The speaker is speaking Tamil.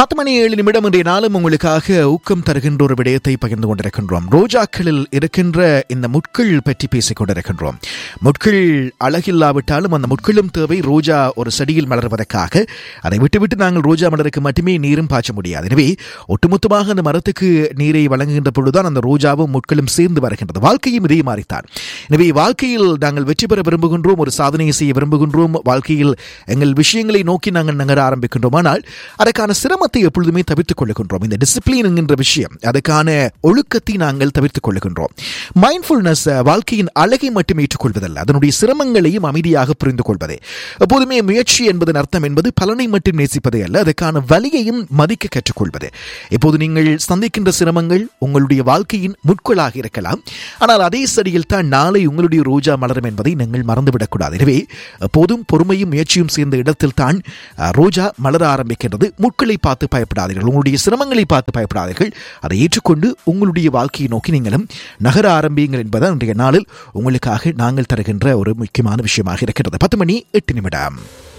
பத்து மணி ஏழு நிமிடம் இன்றைய நாளும் உங்களுக்காக ஊக்கம் தருகின்ற ஒரு விடயத்தை பகிர்ந்து கொண்டிருக்கின்றோம் ரோஜாக்களில் இருக்கின்ற இந்த முட்கள் பற்றி பேசிக் கொண்டிருக்கின்றோம் முட்கள் அழகில்லாவிட்டாலும் அந்த முட்களும் தேவை ரோஜா ஒரு செடியில் மலர்வதற்காக அதை விட்டுவிட்டு நாங்கள் ரோஜா மலருக்கு மட்டுமே நீரும் பாய்ச்ச முடியாது எனவே ஒட்டுமொத்தமாக அந்த மரத்துக்கு நீரை வழங்குகின்ற பொழுதுதான் அந்த ரோஜாவும் முட்களும் சேர்ந்து வருகின்றது வாழ்க்கையும் இதே மாறித்தான் எனவே வாழ்க்கையில் நாங்கள் வெற்றி பெற விரும்புகின்றோம் ஒரு சாதனையை செய்ய விரும்புகின்றோம் வாழ்க்கையில் எங்கள் விஷயங்களை நோக்கி நாங்கள் நகர ஆரம்பிக்கின்றோம் ஆனால் அதற்கான சிரமத்தை எப்பொழுதுமே தவிர்த்துக் கொள்ளுகின்றோம் இந்த டிசிப்ளின் என்கின்ற விஷயம் அதுக்கான ஒழுக்கத்தை நாங்கள் தவிர்த்துக் கொள்ளுகின்றோம் மைண்ட்ஃபுல்னஸ் வாழ்க்கையின் அழகை மட்டும் ஏற்றுக்கொள்வதல்ல அதனுடைய சிரமங்களையும் அமைதியாக புரிந்து கொள்வதே எப்போதுமே முயற்சி என்பதன் அர்த்தம் என்பது பலனை மட்டும் நேசிப்பதே அல்ல அதற்கான வலியையும் மதிக்க கற்றுக்கொள்வது இப்போது நீங்கள் சந்திக்கின்ற சிரமங்கள் உங்களுடைய வாழ்க்கையின் முட்களாக இருக்கலாம் ஆனால் அதே சரியில் தான் நாளை உங்களுடைய ரோஜா மலரும் என்பதை நீங்கள் மறந்துவிடக்கூடாது எனவே எப்போதும் பொறுமையும் முயற்சியும் சேர்ந்த இடத்தில் தான் அஹ், ரோஜா மலர ஆரம்பிக்கின்றது முட்களை பார்த்து பயப்படாதீர்கள் உங்களுடைய சிரமங்களை பார்த்து பயப்படாதீர்கள் அதை ஏற்றுக்கொண்டு உங்களுடைய வாழ்க்கையை நோக்கி நீங்களும் நகர ஆரம்பியுங்கள் என்பது இன்றைய நாளில் உங்களுக்காக நாங்கள் தருகின்ற ஒரு முக்கியமான விஷயமாக இருக்கிறது பத்து மணி எட்டு நிமிடம்